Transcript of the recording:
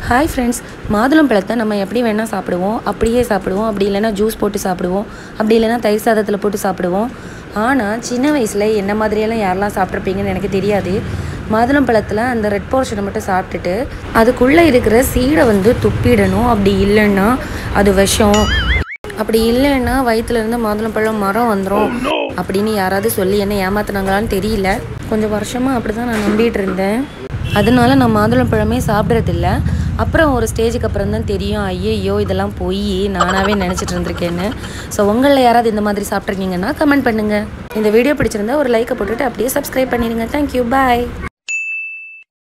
hi friends மாதுளம்பழத்தை நம்ம எப்படி வேணால் சாப்பிடுவோம் அப்படியே சாப்பிடுவோம் அப்படி இல்லைன்னா ஜூஸ் போட்டு சாப்பிடுவோம் அப்படி இல்லைன்னா தயிர் சாதத்தில் போட்டு சாப்பிடுவோம் ஆனால் சின்ன வயசில் என்ன மாதிரியெல்லாம் யாரெல்லாம் சாப்பிட்ருப்பீங்கன்னு எனக்கு தெரியாது மாதுளம்பழத்தில் அந்த ரெட் போர்ஷனை மட்டும் சாப்பிட்டுட்டு அதுக்குள்ளே இருக்கிற சீடை வந்து துப்பிடணும் அப்படி இல்லைன்னா அது விஷம் அப்படி இல்லைன்னா வயிற்றுல இருந்து மாதுளம்பழம் மரம் வந்துடும் அப்படின்னு யாராவது சொல்லி என்ன ஏமாத்துனாங்களான்னு தெரியல கொஞ்சம் வருஷமாக அப்படி தான் நான் நம்பிட்டு இருந்தேன் அதனால நான் மாதுளம்பழமே சாப்பிட்றதில்ல அப்புறம் ஒரு ஸ்டேஜுக்கு அப்புறம் தான் தெரியும் ஐயையோ இதெல்லாம் பொய் நானாகவே நினச்சிட்டு இருந்திருக்கேன்னு ஸோ உங்களில் யாராவது இந்த மாதிரி சாப்பிட்ருக்கீங்கன்னா கமெண்ட் பண்ணுங்கள் இந்த வீடியோ பிடிச்சிருந்தா ஒரு லைக்கை போட்டுட்டு அப்படியே சப்ஸ்கிரைப் பண்ணிடுங்க தேங்க்யூ பாய்